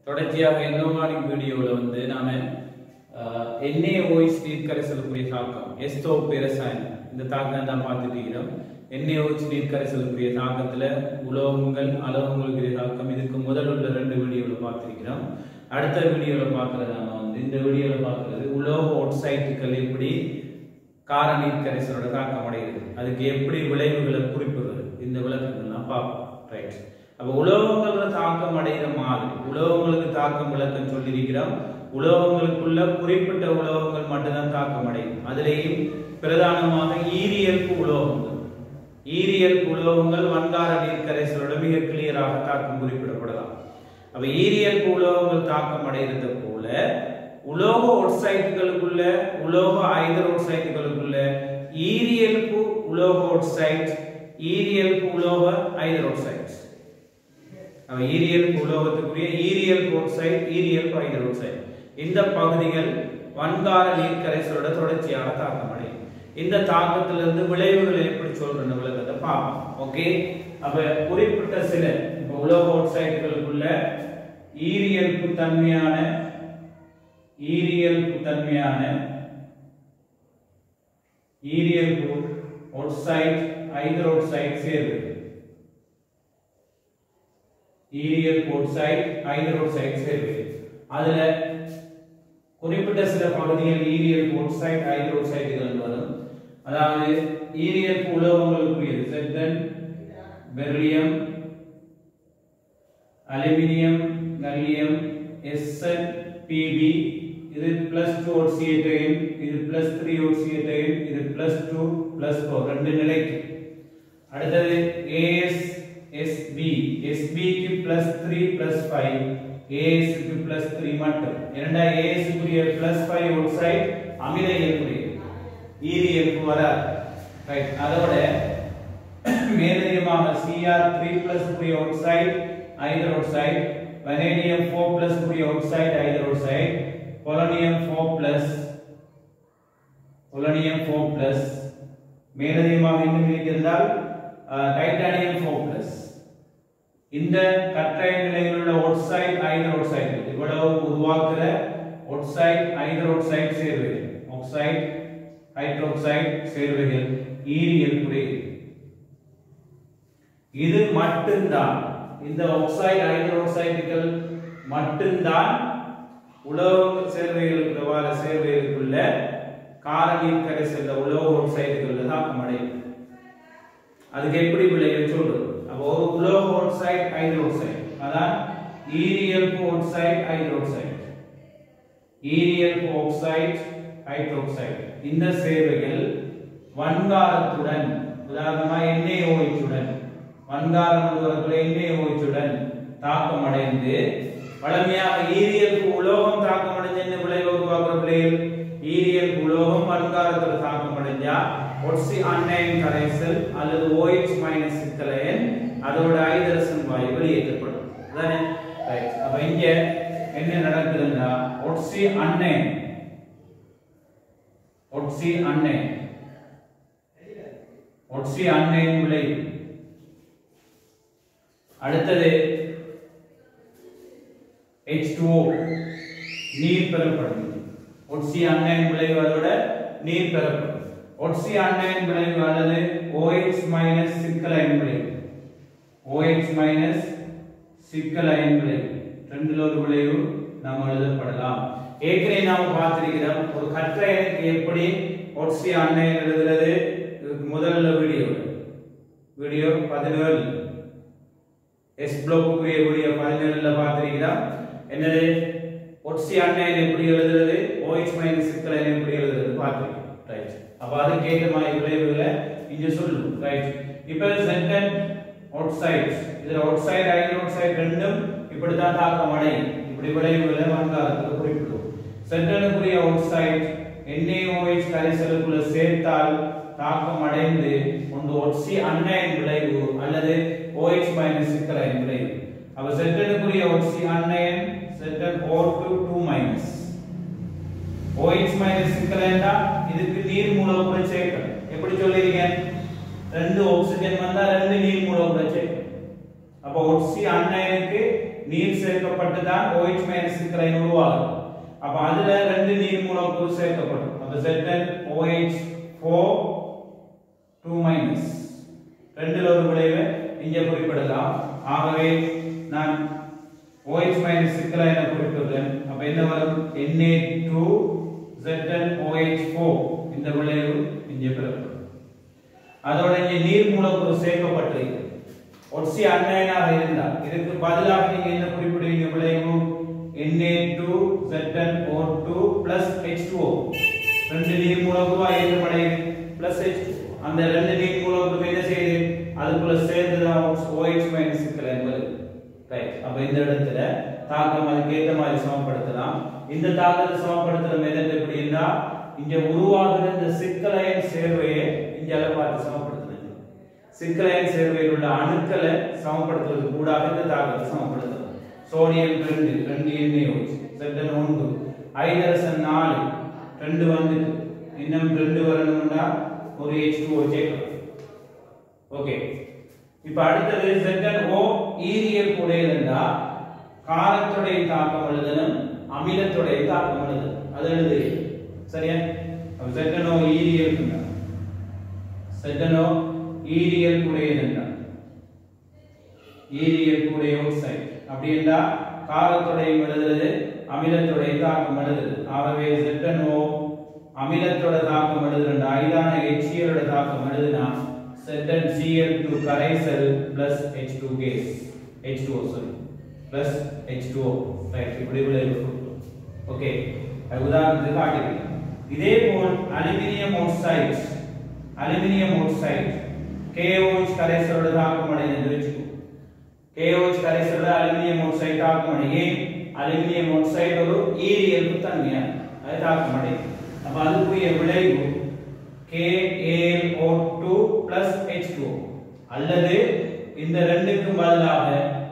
தொடர்ச்சியாக இன்ஆர்கானிக் வீடியோவில் வந்து நாம என்ஏஓஎஸ் நீர் கரைசலுக்குரிய தாக்கம் எஸ்தோ பெரசாயனம் இந்த தாக்கம் தான் பார்த்துட்டு இருக்கிறோம் என்ஏஓஎஸ் நீர் கரைசலுக்குரிய தாக்கத்துல உலோகங்கள் அலோகங்களுக்குரிய தாக்கம் இதுக்கு முதல் உள்ள ரெண்டு வீடியோவில் பார்த்திருக்கிறோம் அடுத்த வீடியோவில் பார்க்கறது நாம வந்து இந்த வீடியோவில் பார்க்கறது உலோக ஒட்சைட்டுகள் எப்படி கார நீர் கரைசலோட தாக்கம் அடைகிறது அதுக்கு எப்படி விளைவுகளை குறிப்பிடுறது இந்த விளக்கங்கள்லாம் பார்ப்போம் ரைட் அப்ப உலோகங்களோட தாக்கம் அடைகிற மாதிரி உலோகங்களுக்கு தாக்கம் விளக்கம் சொல்லியிருக்கிறோம் உலோகங்களுக்குள்ள குறிப்பிட்ட உலோகங்கள் மட்டும்தான் தாக்கம் அடையும் அதிலேயும் பிரதானமாக ஈரியல்பு உலோகங்கள் ஈரியல்பு உலோகங்கள் வன்கார நீர் கரைசலோட மிக கிளியராக தாக்கம் குறிப்பிடப்படலாம் அப்ப ஈரியல்பு உலோகங்கள் தாக்கம் அடைகிறது போல உலோக ஒட்சைட்டுகளுக்குள்ள உலோக ஐதரோட்சைட்டுகளுக்குள்ள ஈரியல்பு உலோக ஒட்சைட் ஈரியல்பு உலோக ஐதரோட்சைட் அவ ஈரியல் உலோகத்துக்குரிய ஈரியல் ஓட்சைட் ஈரியல் ஹைட்ரோக்சைடு இந்த பகுதிகள் வன்கார நீர் கரைசலோட தொடர்ச்சியாக தாக்கம் அடையும் இந்த தாக்கத்திலிருந்து விளைவுகளை எப்படி சொல்றேன்னு விளக்கத்தை பார்ப்போம் ஓகே அப்ப குறிப்பிட்ட சில இப்ப உலோக ஓட்சைடுகளுக்குள்ள ஈரியல்பு தன்மையான ஈரியல்பு தன்மையான ஈரியல்பு ஓட்சைட் ஹைட்ரோக்சைடு சேர்வு ஈரியல் போட்சைட் ஹைட்ரோசைட் சேர்வு அதுல குறிப்பிட்ட சில பகுதிகள் ஈரியல் போட்சைட் ஹைட்ரோசைட்டுகள் வரும் அதாவது ஈரியல் உலோகங்களுக்குரியது செத்தன் beryllium aluminium gallium SN PB இது பிளஸ் டூ ஒட்சியேட்டைன் இது பிளஸ் த்ரீ ஒட்சியேட்டைன் இது பிளஸ் டூ பிளஸ் ஃபோர் ரெண்டு நிலைக்கு அடுத்தது ஏஎஸ் எஸ்பி எஸ்பிக்கு பிளஸ் த்ரீ பிளஸ் ஃபைவ் ஏஎஸ்க்கு பிளஸ் த்ரீ மட்டும் இரண்டா ஏஎஸ்க்குரிய பிளஸ் ஃபைவ் ஒட்சைட் அமில இயல்புடைய ஈரி இயல்பு வராது ரைட் அதோட மேலதிகமாக சிஆர் த்ரீ பிளஸ் உரிய oxide hydroxide vanadium four plus உரிய oxide hydroxide polonium four plus polonium four plus மேலதிகமாக இன்னும் இருக்கிறதால் டைட்டானியம் ஃபோர் பிளஸ் இந்த கற்றை நிலையில் உள்ள ஒட்சைட் ஹைட்ரோக்சைடு இவ்வளவு உருவாக்குற ஒட்சைட் ஹைட்ரோக்சைடு சேர்வைகள் ஆக்சைடு ஹைட்ரோக்சைடு சேர்வைகள் ஈரியல் குறைவு இது மட்டும்தான் இந்த ஆக்சைடு ஹைட்ரோக்சைடுகள் மட்டும்தான் உலோக சேர்வைகளுக்கு வார சேர்வைகளுக்குள்ள காரநீர் கரைசல்ல உலோக ஆக்சைடுகள் தாக்கம் அடையும் அதுக்கு எப்படி விளைவு சொல்றது அப்போ ஒரு உலோக ஆக்சைடு ஹைட்ரோக்சைடு அதான் ஈரியல் ஆக்சைடு ஹைட்ரோக்சைடு ஈரியல் ஆக்சைடு ஹைட்ரோக்சைடு இந்த சேர்வைகள் வன்காரத்துடன் உதாரணமா எண்ணெய் ஓய்ச்சுடன் வன்காரம் முழுவதுக்குள்ள எண்ணெய் ஓய்ச்சுடன் தாக்கம் அடைந்து வளமையாக ஈரியல் உலோகம் தாக்கம் அடைஞ்ச என்ன விளைவு உருவாக்குற பிள்ளைகள் ஈரியல் உலோகம் வன்காரத்துல தாக்கம் அடைஞ்சா ஒட்சி அன்னைன் கரைசல் அல்லது OH மைனஸ் சிக்கலையன் அதோட ஐதரசன் வாயு வெளியேற்றப்படும் அதானே ரைட் அப்ப இங்க என்ன நடக்குதுன்னா ஒட்சி அன்னைன் ஒட்சி அன்னைன் ஒட்சி அன்னைன் விளைவு அடுத்தது H2O நீர் பெறப்படும் ஒட்சி அன்னைன் விளைவு அதோட நீர் பெறப்படும் ஒட்சி அன்னைன் விளைவு அல்லது OH மைனஸ் சிக்கல் அயன் விளைவு OH மைனஸ் சிக்கல் அயன் விளைவு ரெண்டுல ஒரு விளைவு நாம் எழுதப்படலாம் ஏற்கனவே நாம் பார்த்திருக்கிறோம் ஒரு கற்ற அயனுக்கு எப்படி ஒட்சி அன்னைன் எழுதுறது இதுக்கு முதல்ல வீடியோ வீடியோ பதினேழு எஸ் பிளாக்குரிய வீடியோ பதினேழுல பார்த்திருக்கிறோம் என்னது ஒட்சி அன்னைன் எப்படி எழுதுறது OH மைனஸ் சிக்கல் அயன் எப்படி எழுதுறது பார்த்திருக்கிறோம் ரைட் அப்ப அதுக்கு ஏற்ற மாதிரி விளைவுகளை இங்க சொல்லும் ரைட் இப்போ சென்டன் அவுட்சைட் இதுல அவுட்சைட் ஹைட்ரோக்சைடு ரெண்டும் இப்படி தான் தாக்கம் அடையும் இப்படி விளைவுகளை வன்காலத்துக்கு குறிப்பிடும் சென்டனுக்குரிய அவுட்சைட் NaOH கரைசலுக்குள்ள சேர்த்தால் தாக்கம் அடைந்து ஒன்று ஒட்சி அன்னைன் விளைவு அல்லது OH மைனஸ் சிக்கலைன் விளைவு அப்ப சென்டனுக்குரிய ஒட்சி அன்னைன் சென்டன் O2 2 மைனஸ் OH மைனஸ் சிக்கலைண்டா இதுக்கு நீர் மூலக்கூறு சேர்க்கணும் எப்படி சொல்லிருக்கேன் ரெண்டு ஆக்சிஜன் வந்தா ரெண்டு நீர் மூலக்கூறு சேர்க்கணும் அப்ப ஒட்சி அன்னைனுக்கு நீர் சேர்க்கப்பட்டு தான் OH மைனஸ் சிக்கலைன் உருவாகும் அப்ப அதுல ரெண்டு நீர் மூலக்கூறு சேர்க்கப்படும் அப்ப Zn OH 4 2 மைனஸ் ரெண்டுல ஒரு விளைவை இங்கே குறிப்பிடலாம் ஆகவே நான் OH மைனஸ் சிக்கலை என குறிப்பிடுறேன் அப்ப என்ன வரும் Na2 Zn OH 4 இந்த விளைவு இங்கே பெறப்படும் அதோட இங்கே நீர் மூலக்கூறு சேர்க்கப்பட்டிருக்கு ஒட்சி அன்னையனாக இருந்தால் இதுக்கு பதிலாக நீங்க என்ன குறிப்பிடுவீங்க விளைவு Na2 ZnO2 H2O ரெண்டு நீர் மூலக்கூறா ஏற்றமடையுது பிளஸ் H2 அந்த ரெண்டு நீர் மூலக்கூறு என்ன செய்யுது அதுக்குள்ள சேர்ந்து தான் OH மைனஸ் சிக்கல் என்பது ரைட் அப்ப இந்த இடத்துல தாக்கம் அதுக்கு ஏற்ற மாதிரி சமப்படுத்தலாம் இந்த தாக்கத்தை சமப்படுத்துற மெத்தட் எப்படின்னா இங்க உருவாகுற இந்த சிக்கலையின் சேர்வையை இங்க பார்த்து சமப்படுத்தணும் சிக்கலையின் சேர்வையில் உள்ள அணுக்களை சமப்படுத்துவது கூடாக இந்த தாக்கத்தை சமப்படுத்தலாம் சோடியம் ரெண்டு ரெண்டு எண்ணெய் செட்டன் ஒன்று ஐதரசன் நாலு ரெண்டு வந்துட்டு இன்னும் ரெண்டு வரணும்னா ஒரு H2O சேர்க்கலாம் ஓகே இப்ப அடுத்தது செட்டன் ஓ ஈரியல் கூடையதுண்டா காரத்துடைய தாக்கம் எழுதணும் அமிலத்துடைய தாக்கம் எழுதணும் அது எழுது சரியா அப்ப செட்டனோ ஈரியல் செட்டனோ ஈரியல் கூடையதுண்டா ஈரியல் கூடைய ஆக்சைடு அப்படின்னா காரத்துடைய எழுதுறது அமிலத்துடைய தாக்கம் எழுதுது ஆகவே செட்டனோ அமிலத்தோட தாக்கம் எழுதுறா ஐதான HCl தாக்கம் எழுதுனா செட்டன் Cl2 கரைசல் plus H2 gas H2O sorry plus H2O right இப்படி விளைவு ஓகே உதாரணத்துக்கு காட்டிருக்கேன் இதே போல் aluminium oxide aluminium oxide KOH கரைசலோட தாக்கம் அடைந்து வச்சுக்கோ KOH கரைசலோட அலுமினியம் ஆக்சைடு தாக்கம் அடையும் ஏன் அலுமினியம் ஆக்சைடு ஒரு ஈரியல்பு தன்மையான அது தாக்கம் அடையும் அப்ப அதுக்குரிய விளைவு KaO2 H2O அல்லது இந்த ரெண்டுக்கும் பதிலாக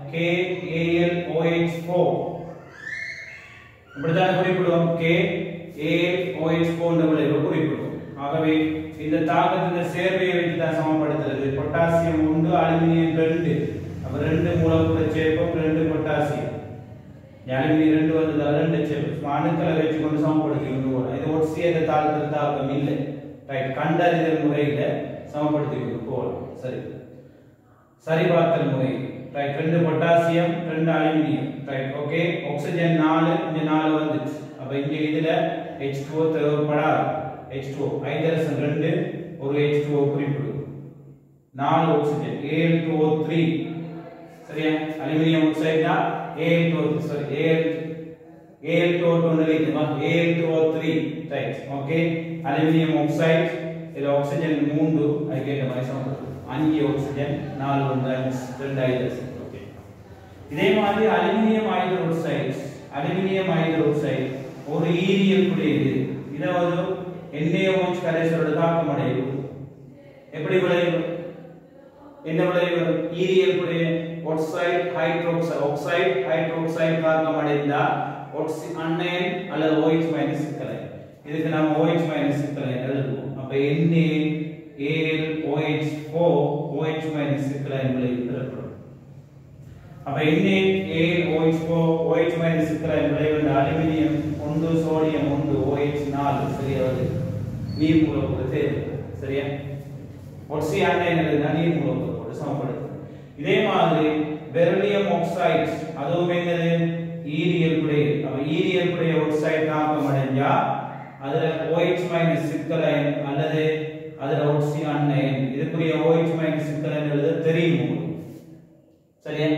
KAlOH4 இப்படிதான் குறிப்பிடுவோம் KAlOH4 என்ற விளைவு குறிப்பிடுவோம் ஆகவே இந்த தாக்கத்தின் சேர்வையை வச்சு தான் சமப்படுத்துறது பொட்டாசியம் ஒன்று அலுமினியம் ரெண்டு அப்ப ரெண்டு மூலக்கூறு சேர்ப்போம் ரெண்டு பொட்டாசியம் அலுமினியம் ரெண்டு வந்ததால் ரெண்டு சேர்ப்போம் அணுக்களை வச்சு கொண்டு சமப்படுத்தி கொண்டு போகலாம் இது ஒட்சியத்தை தாக்கத்தில் தாக்கம் இல்லை ரைட் கண்டறிதல் முறையில சமப்படுத்தி கொண்டு போகலாம் சரி சரிபார்த்தல் முறை ரைட் ரெண்டு பொட்டாசியம் ரெண்டு அலுமினியம் ரைட் ஓகே ஆக்சிஜன் நாலு இங்க நாலு வந்துச்சு அப்ப இங்க இதுல H2O தேவைப்படாது H2O ஹைட்ரஜன் ரெண்டு ஒரு H2O குறிப்பிடு நாலு ஆக்சிஜன் Al2O3 சரியா aluminium ஆக்சைடுனா Al2O3 sorry Al Al2O2 ன்னு எழுதிமா Al2O3 right okay aluminium oxide இதுல ஆக்சிஜன் மூன்று அதுக்கேற்ற மாதிரி சமப்படுத்தும் அஞ்சு ஆக்சிஜன் நாலு ஒன்று அஞ்சு ரெண்டு ஹைட்ரஜன் ஓகே இதே மாதிரி அலுமினியம் ஹைட்ரோக்சைடு அலுமினியம் ஹைட்ரோக்சைடு ஒரு ஈரியல் கூடியது இதை வந்து NaOH கரைசலோட தாக்கம் அடையும் எப்படி விளையும் என்ன விளைவு ஈரியல் கூடிய ஆக்சைடு ஹைட்ரோக்சைடு ஆக்சைடு ஹைட்ரோக்சைடு தாக்கம் அடைந்தா ஒட்சி அன்னைன் அல்லது OH மைனஸ் சிக்கலை இதுக்கு நாம OH மைனஸ் சிக்கலை எழுதுவோம் அப்ப Na Al OH 4 OH minus சிக்கலை விளைவு பெறப்படும் அப்ப Na Al OH 4 OH minus சிக்கலை விளைவு அலுமினியம் ஒன்று சோடியம் ஒன்று OH 4 சரியா வருது நீர் மூலக்கூறு தேவை சரியா ஒட்சி அன்னைன் எழுதுனா நீர் மூலக்கூறோடு சமப்படுது இதே மாதிரி பெரிலியம் ஆக்சைடு அதுவும் என்னது ஈரியல் குடை அப்ப ஈரியல் குடை ஆக்சைடு தாக்கம் அடைஞ்சா அதுல OH மைனஸ் சிக்கலைன் அல்லது அதுல ஒட்சி அன்னைன் இதுக்குரிய OH மைனஸ் சிக்கலைன் எழுத தெரியும் உங்களுக்கு சரியா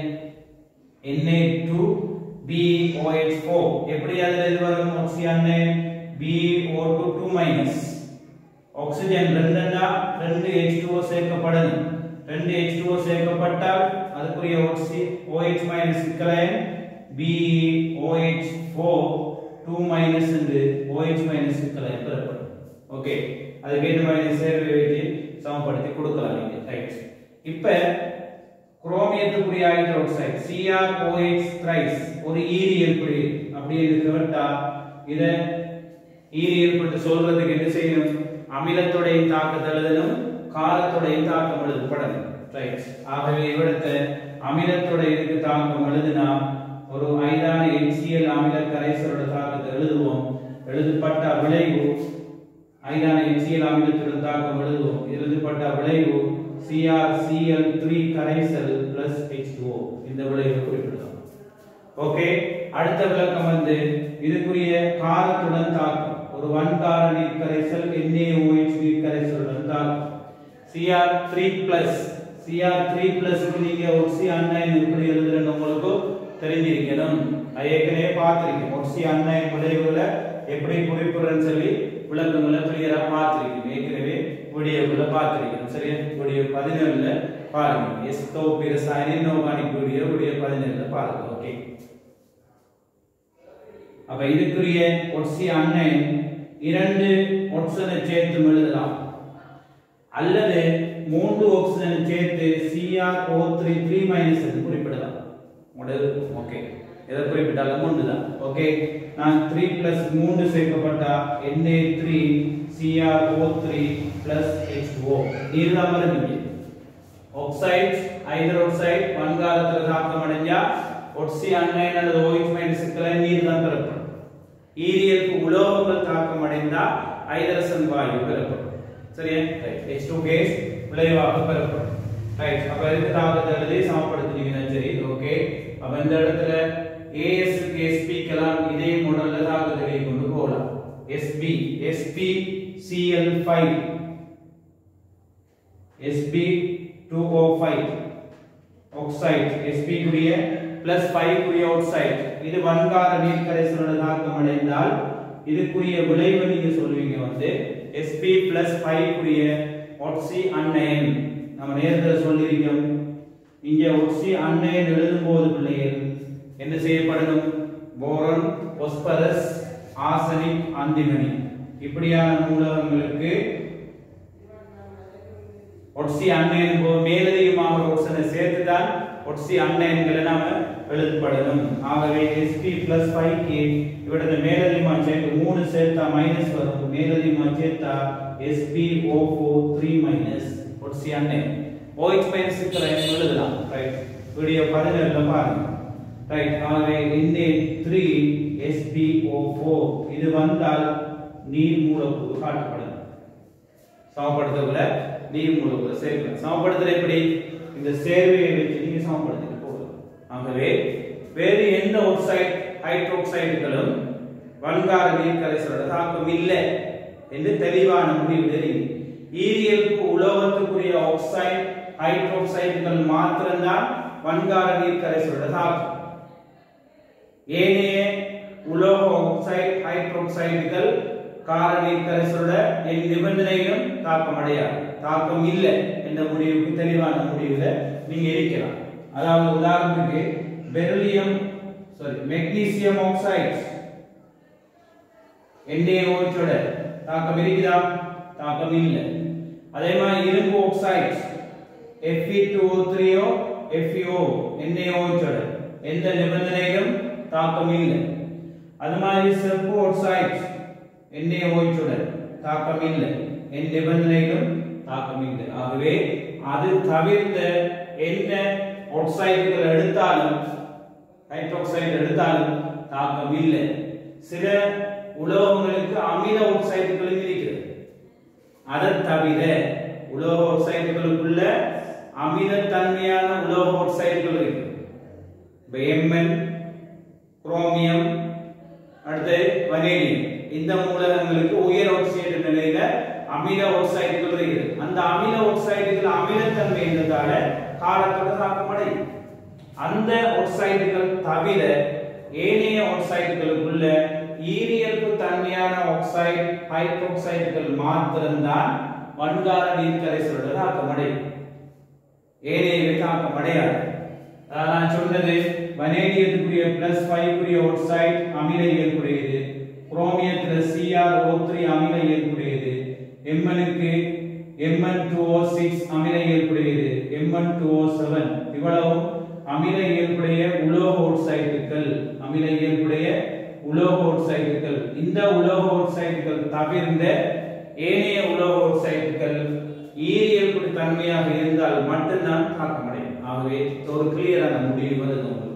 Na2BOH4 எப்படி அதுல இது வரும் ஒட்சி அன்னைன் BO2 2 மைனஸ் ஆக்சிஜன் ரெண்டுன்னா ரெண்டு H2O சேர்க்கப்படணும் ரெண்டு H2O சேர்க்கப்பட்டால் அதுக்குரிய OC OH மைனஸ் சிக்கலைன் BOH4 2 மைனஸ் என்று OH மைனஸ் சிக்கலைன் பெறப்படும் ஓகே அதுக்கு ஏற்ற மாதிரி சேர்வை வைத்து சமப்படுத்தி கொடுக்கலாம் நீங்க ரைட் இப்ப குரோமியத்துக்குரிய ஹைட்ரோக்சைடு CrOH thrice ஒரு ஈரியல் குறி அப்படி இருக்கிறதா இத ஈரியல் பட்டு சொல்றதுக்கு என்ன செய்யணும் அமிலத்துடைய தாக்கத்தை எழுதணும் காரத்துடைய தாக்கம் எழுதப்படணும் ரைட் ஆகவே இவ்விடத்தை அமிலத்துடைய இதுக்கு தாக்கம் எழுதினா ஒரு ஐதான HCl அமில கரைசலோட தாக்கத்தை எழுதுவோம் எழுதப்பட்ட விளைவு ஐதான HCl அமிலத்துடன் தாக்கம் எழுதுவோம் எழுதப்பட்ட விளைவு CrCl3 கரைசல் plus H2O இந்த விளைவை குறிப்பிடலாம் ஓகே அடுத்த விளக்கம் வந்து இதுக்குரிய காரத்துடன் தாக்கம் ஒரு வன்கார நீர் கரைசல் NaOH நீர் கரைசலுடன் தாக்கம் Cr3+ Cr3+ க்கு நீங்க ஒக்சி அன்னைன் எப்படி எழுதுறேன்னு உங்களுக்கு தெரிஞ்சிருக்கணும் நான் ஏற்கனவே பார்த்திருக்கேன் ஒக்சி அன்னைன் விளைவுகளை எப்படி குறிப்பிடுறேன்னு சொல்லி விளக்கங்களை கிளியரா பார்த்திருக்கேன் ஏற்கனவே வீடியோக்குள்ள பார்த்திருக்கேன் சரியா வீடியோ பதினேழுல பாருங்க எஸ்தோ பிரசாயன ஆர்கானிக் வீடியோ வீடியோ பதினேழுல பாருங்க ஓகே அப்ப இதுக்குரிய ஒட்சி அன்னைன் இரண்டு ஒட்சனை சேர்த்து எழுதலாம் அல்லது மூன்று ஆக்சிஜனை சேர்த்து CrO3 3 மைனஸ் என்று குறிப்பிடலாம் உங்களது ஓகே எதை குறிப்பிட்டாலும் மூன்று தான் ஓகே நான் 3 பிளஸ் மூன்று சேர்க்கப்பட்டா Na3 CrO3 பிளஸ் H2O நீர் தான் வரும் இங்கே ஆக்சைடு ஹைட்ரோக்சைடு வன்காரத்தில் தாக்கம் அடைஞ்சா ஒட்சி அன்னைன் அல்லது OH மைனஸுக்களை நீர் தான் பெறப்படும் ஈரியலுக்கு உலோகங்கள் தாக்கம் அடைந்தா ஹைட்ரசன் வாயு பெறப்படும் சரியா ரைட் H2 கேஸ் விளைவாக பெறப்படும் ரைட் அப்ப இதுக்கு தாக்கத்தை எழுதி சமப்படுத்தினீங்கன்னா சரி ஓகே அப்ப இந்த இடத்துல AS க்கு SP க்கெல்லாம் இதே மாடல்ல தாக்கத்தை எழுதி கொண்டு போகலாம் SB SP Cl5 SB 2O5 oxide Sp குரிய பிளஸ் 5 குரிய ஆக்சைடு இது வன்கார நீர் கரைசலோட தாக்கம் அடைந்தால் இதுக்குரிய விளைவு நீங்க சொல்லுவீங்க வந்து Sp பிளஸ் 5 குரிய ஒட்சி அன்னைன் நம்ம நேரத்துல சொல்லியிருக்கோம் இங்க ஒட்சி அன்னைன் எழுதும்போது பிள்ளைகள் என்ன செய்யப்படணும் போரன் பொஸ்பரஸ் ஆர்சனிக் அந்திமனி இப்படியான மூலகங்களுக்கு ஒட்சி அன்னைன் போ- மேலதிகமாக ஒரு ஒட்சனை சேர்த்து தான் ஒட்சி அன்னைன்களை நாம எழுதப்படணும் ஆகவே sp பிளஸ் ஃபைவ் கே இவிடத்தை மேலதிகமா சேர்த்து மூணு சேர்த்தா மைனஸ் வரும் மேலதிகமா சேர்த்தா sp o four three minus ஒட்சி அன்னைன் OH மைனஸ் எழுதலாம் ரைட் வீடியோ பதினேழுல பாருங்க ரைட் ஆகவே Na த்ரீ SpO4 இது வந்தால் நீர் மூலக்கூறு காட்டப்படும் சமப்படுத்தக்குள்ள நீர் மூலக்கூறு சேர்க்கலாம் சமப்படுத்துறது எப்படி இந்த சேர்வையை வச்சு நீங்க சமப்படுத்திட்டு போகலாம் ஆகவே வேறு எந்த ஆக்சைடு ஹைட்ரோக்சைடுகளும் வன்கார நீர் கரைசலோட தாக்கம் இல்லை என்று தெளிவான முடிவு தெரியும் ஈரியலுக்கு உலோகத்துக்குரிய ஆக்சைடு ஹைட்ரோக்சைடுகள் மாத்திரம்தான் வன்கார நீர் கரைசலோட தாக்கம் ஏனைய உலோக ஆக்சைடு ஹைட்ரோக்சைடுகள் காரநீர் கரைசலோட என் நிபந்தனைகளும் தாக்கம் அடையாது தாக்கம் இல்லை என்ற முடிவுக்கு தெளிவான முடிவுல நீங்க இருக்கலாம் அதாவது உதாரணத்துக்கு beryllium sorry magnesium oxide NaOH ஓட தாக்கம் இருக்குதா தாக்கம் இல்லை அதே மாதிரி இரும்பு ஆக்சைடு Fe2O3 ஓ FeO NaOH ஓட எந்த நிபந்தனைகளும் தாக்கம் இல்லை அது மாதிரி செப்பு ஆக்சைடு NaOH ஓட தாக்கம் இல்லை என் நிபந்தனைகளும் தாக்கம் இல்லை ஆகவே அது தவிர்த்த எந்த ஆக்சைடுகள் எடுத்தாலும் ஹைட்ரோக்சைடு எடுத்தாலும் தாக்கம் இல்லை சில உலோகங்களுக்கு அமில ஆக்சைடுகளும் இருக்கிறது அதை தவிர உலோக ஆக்சைடுகளுக்குள்ள அமிலத்தன்மையான உலோக ஆக்சைடுகள் இருக்கு இப்ப Mn குரோமியம் அடுத்து வனேடியம் இந்த மூலகங்களுக்கு உயர் ஆக்சைடு நிலையில அமில ஆக்சைடுகள் இருக்குது அந்த அமில ஆக்சைடுகள் அமிலத்தன்மை இருந்ததால காலத்தோட தாக்கமடையும் அந்த ஆக்சைடுகள் தவிர ஏனைய ஆக்சைடுகளுக்குள்ள ஈரியல்பு தன்மையான ஆக்சைடு ஹைட்ரோக்சைடுகள் மாத்திரம்தான் வன்கார நீர் கரைசலோட தாக்கமடையும் ஏனையவை தாக்கமடையாது அதாவது நான் சொன்னது வனேடியத்துக்குரிய பிளஸ் ஃபைவ் குரிய ஆக்சைடு அமில இயல்புடையது குரோமியத்துல சிஆர் ஓ த்ரீ அமில இயல்புடையது எம்எனுக்கு எம்என் டூ ஓ சிக்ஸ் அமில இயல்புடையது எம்என் டூ ஓ செவன் இவ்வளவும் அமில இயல்புடைய உலோக ஆக்சைடுகள் அமில இயல்புடைய உலோக ஆக்சைடுகள் இந்த உலோக ஆக்சைடுகள் தவிர்ந்த ஏனைய உலோக ஆக்சைடுகள் ஈரியல் தன்மையாக இருந்தால் மட்டும்தான் தாக்கமடையும் ஆகவே ஒரு கிளியரான முடிவு வருது உங்களுக்கு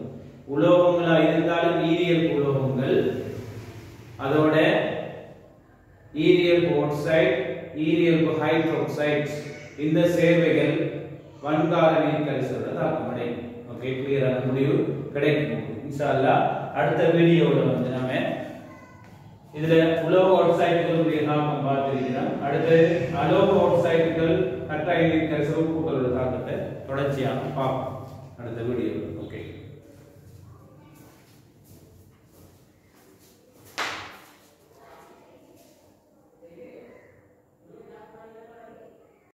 உலோகங்களா இருந்தாலும் ஈரியல் உலோகங்கள் அதோட ஈரியல் ஆக்சைடு ஈரியல் ஹைட்ரோக்சைடு இந்த சேர்வைகள் வன்கார நீர் கரிசலோட தாக்கமடையும் ஓகே கிளியரான முடிவு கிடைக்கும் இன்ஷா அல்லாஹ் அடுத்த வீடியோல வந்து நாம இதுல உலோக ஆக்சைடுகளுடைய தாக்கம் பார்த்திருக்கிறோம் அடுத்து அலோக ஆக்சைடுகள் கட்டாய நீர் கரிசல் உப்புகளோட தாக்கத்தை தொடர்ச்சியாக பார்ப்போம் அடுத்த வீடியோவில்